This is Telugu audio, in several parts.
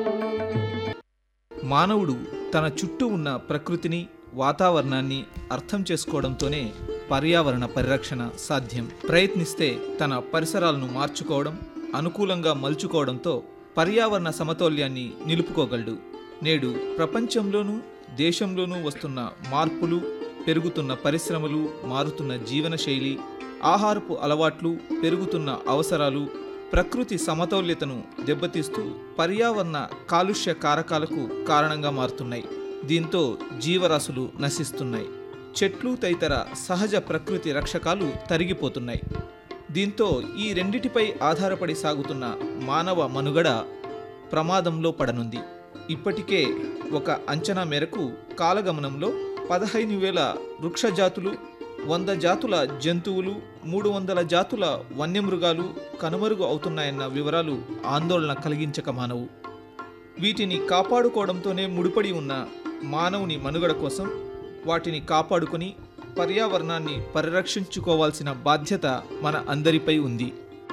మానవుడు తన చుట్టూ ఉన్న ప్రకృతిని వాతావరణాన్ని అర్థం చేసుకోవడంతోనే పర్యావరణ పరిరక్షణ సాధ్యం ప్రయత్నిస్తే తన పరిసరాలను మార్చుకోవడం అనుకూలంగా మలుచుకోవడంతో పర్యావరణ సమతౌల్యాన్ని నిలుపుకోగలడు నేడు ప్రపంచంలోనూ దేశంలోనూ వస్తున్న మార్పులు పెరుగుతున్న పరిశ్రమలు మారుతున్న జీవనశైలి ఆహారపు అలవాట్లు పెరుగుతున్న అవసరాలు ప్రకృతి సమతౌల్యతను దెబ్బతీస్తూ పర్యావరణ కాలుష్య కారకాలకు కారణంగా మారుతున్నాయి దీంతో జీవరాశులు నశిస్తున్నాయి చెట్లు తదితర సహజ ప్రకృతి రక్షకాలు తరిగిపోతున్నాయి దీంతో ఈ రెండిటిపై ఆధారపడి సాగుతున్న మానవ మనుగడ ప్రమాదంలో పడనుంది ఇప్పటికే ఒక అంచనా మేరకు కాలగమనంలో పదహైదు వేల వృక్ష జాతులు వంద జాతుల జంతువులు మూడు వందల జాతుల వన్యమృగాలు కనుమరుగు అవుతున్నాయన్న వివరాలు ఆందోళన కలిగించక మానవు వీటిని కాపాడుకోవడంతోనే ముడిపడి ఉన్న మానవుని మనుగడ కోసం వాటిని కాపాడుకొని పర్యావరణాన్ని పరిరక్షించుకోవాల్సిన బాధ్యత మన అందరిపై ఉంది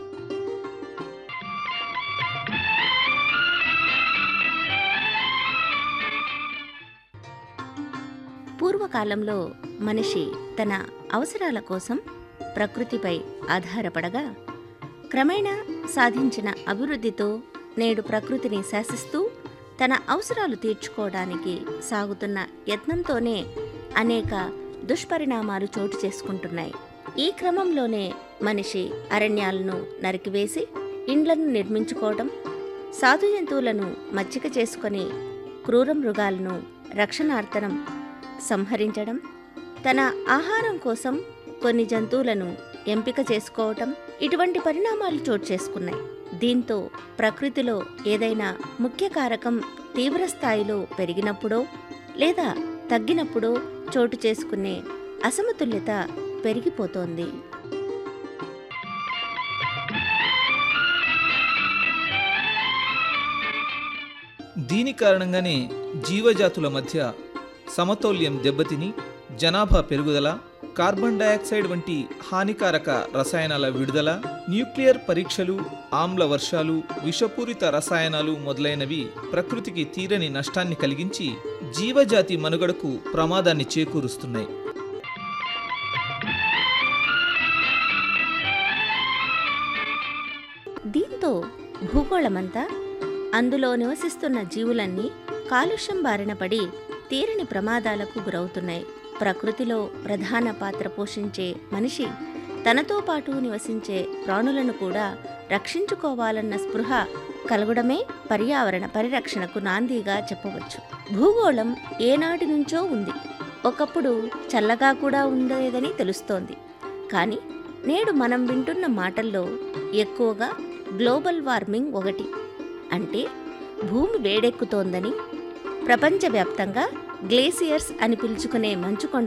పూర్వకాలంలో మనిషి తన అవసరాల కోసం ప్రకృతిపై ఆధారపడగా క్రమేణా సాధించిన అభివృద్ధితో నేడు ప్రకృతిని శాసిస్తూ తన అవసరాలు తీర్చుకోవడానికి సాగుతున్న యత్నంతోనే అనేక దుష్పరిణామాలు చోటు చేసుకుంటున్నాయి ఈ క్రమంలోనే మనిషి అరణ్యాలను నరికివేసి ఇండ్లను నిర్మించుకోవడం సాధు జంతువులను మచ్చిక చేసుకొని క్రూర మృగాలను రక్షణార్థనం సంహరించడం తన ఆహారం కోసం కొన్ని జంతువులను ఎంపిక చేసుకోవటం ఇటువంటి పరిణామాలు చోటు చేసుకున్నాయి దీంతో ప్రకృతిలో ఏదైనా ముఖ్య కారకం తీవ్ర స్థాయిలో పెరిగినప్పుడో లేదా తగ్గినప్పుడో చోటు చేసుకునే అసమతుల్యత పెరిగిపోతోంది దీని కారణంగానే జీవజాతుల మధ్య సమతౌల్యం దెబ్బతిని జనాభా పెరుగుదల కార్బన్ డయాక్సైడ్ వంటి హానికారక రసాయనాల విడుదల న్యూక్లియర్ పరీక్షలు ఆమ్ల వర్షాలు విషపూరిత రసాయనాలు మొదలైనవి ప్రకృతికి తీరని నష్టాన్ని కలిగించి జీవజాతి మనుగడకు ప్రమాదాన్ని చేకూరుస్తున్నాయి దీంతో భూగోళమంతా అందులో నివసిస్తున్న జీవులన్నీ కాలుష్యం బారిన పడి తీరని ప్రమాదాలకు గురవుతున్నాయి ప్రకృతిలో ప్రధాన పాత్ర పోషించే మనిషి తనతో పాటు నివసించే ప్రాణులను కూడా రక్షించుకోవాలన్న స్పృహ కలగడమే పర్యావరణ పరిరక్షణకు నాందిగా చెప్పవచ్చు భూగోళం ఏనాటి నుంచో ఉంది ఒకప్పుడు చల్లగా కూడా ఉండేదని తెలుస్తోంది కానీ నేడు మనం వింటున్న మాటల్లో ఎక్కువగా గ్లోబల్ వార్మింగ్ ఒకటి అంటే భూమి వేడెక్కుతోందని ప్రపంచవ్యాప్తంగా గ్లేసియర్స్ అని పిలుచుకునే మంచుకొండ